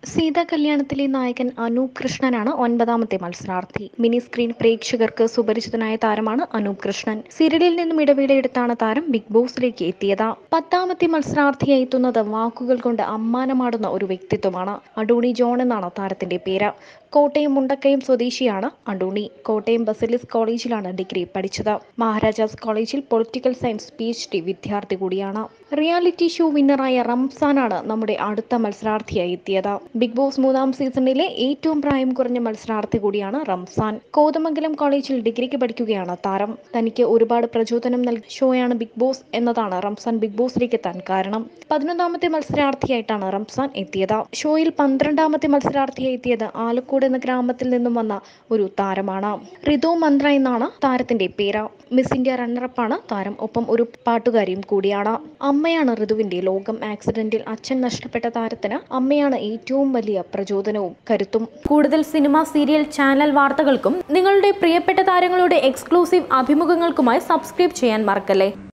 സീതാ കല്യാണത്തിലെ നായകൻ അനൂപ് കൃഷ്ണനാണ് ഒൻപതാമത്തെ മത്സരാർത്ഥി മിനി സ്ക്രീൻ പ്രേക്ഷകർക്ക് സുപരിചിതനായ താരമാണ് അനൂപ് കൃഷ്ണൻ സീരിയലിൽ നിന്നും ഇടവേളയെടുത്താണ് താരം ബിഗ് ബോസിലേക്ക് എത്തിയത് പത്താമത്തെ മത്സരാർത്ഥിയായി എത്തുന്നത് വാക്കുകൾ കൊണ്ട് അമ്മാനമാടുന്ന ഒരു വ്യക്തിത്വമാണ് അഡൂണി ജോൺ എന്നാണ് താരത്തിന്റെ പേര് കോട്ടയം മുണ്ടക്കയം സ്വദേശിയാണ് അഡൂണി കോട്ടയം ബസലിസ് കോളേജിലാണ് ഡിഗ്രി പഠിച്ചത് മഹാരാജാസ് കോളേജിൽ political science P H D വിദ്യാർത്ഥി കൂടിയാണ് റിയാലിറ്റി ഷോ വിന്നറായ റംസാനാണ് നമ്മുടെ അടുത്ത മത്സരാർത്ഥിയായി എത്തിയത് ബിഗ് ബോസ് മൂന്നാം സീസണിലെ ഏറ്റവും പ്രായം കുറഞ്ഞ മത്സരാർത്ഥി കൂടിയാണ് റംസാൻ കോതമംഗലം കോളേജിൽ ഡിഗ്രിക്ക് പഠിക്കുകയാണ് താരം തനിക്ക് ഒരുപാട് പ്രചോദനം നൽകിയ ഷോയാണ് ബിഗ് ബോസ് എന്നതാണ് റംസാൻ ബിഗ് ബോസിലേക്ക് എത്താൻ കാരണം പതിനൊന്നാമത്തെ മത്സരാർത്ഥിയായിട്ടാണ് റംസാൻ എത്തിയത് ഷോയിൽ പന്ത്രണ്ടാമത്തെ മത്സരാർത്ഥിയായി എത്തിയത് ആലക്കോട് എന്ന ഗ്രാമത്തിൽ നിന്നും വന്ന ഒരു താരമാണ് ഋതു മന്ത്ര എന്നാണ് താരത്തിന്റെ പേര് മിസ് ഇന്ത്യ റണ്ണറപ്പാണ് താരം ഒപ്പം ഒരു പാട്ടുകാരിയും കൂടിയാണ് അമ്മയാണ് ഋതുവിന്റെ ലോകം ആക്സിഡന്റിൽ അച്ഛൻ നഷ്ടപ്പെട്ട താരത്തിന് അമ്മയാണ് ഏറ്റവും വലിയ പ്രചോദനവും കരുത്തും കൂടുതൽ സിനിമ സീരിയൽ ചാനൽ വാർത്തകൾക്കും നിങ്ങളുടെ പ്രിയപ്പെട്ട താരങ്ങളുടെ എക്സ്ക്ലൂസീവ് അഭിമുഖങ്ങൾക്കുമായി സബ്സ്ക്രൈബ് ചെയ്യാൻ മറക്കല്ലേ